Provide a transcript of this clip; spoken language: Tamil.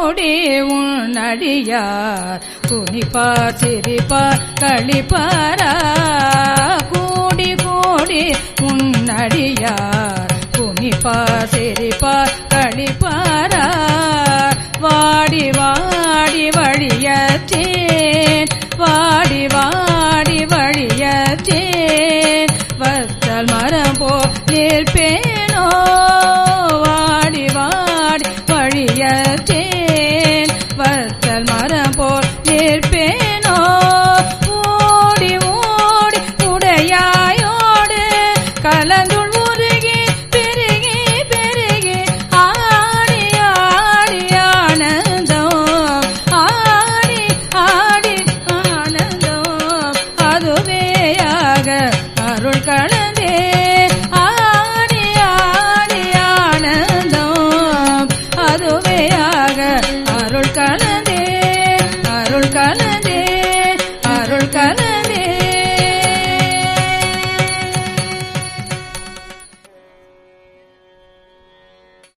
கூடி உன்னடியார் துணிப்பார் சிரிப்பார் களிப்பாரா கூடி கூடி உன்னடியார் துணிப்பார் சிரிப்பார் களிப்பாரா வாடி வாடி வழியத்தேன் வாடி வாடி வழியத்தேன் வத்தல் மரம் போ நிற்பேனோ வாடி வாடி வழியத்தேன் வத்தல் மரம் போல் நிற்பேனோ ஓடி ஓடி உடையாயோடு கலந்துள் உருகி பெருகி பெருகி ஆடி ஆடி ஆனந்தம் ஆடி ஆடி ஆனந்தம் அதுவேயாக அருள் கலந்தே ஆடி ஆடி ஆனந்தம் அதுவே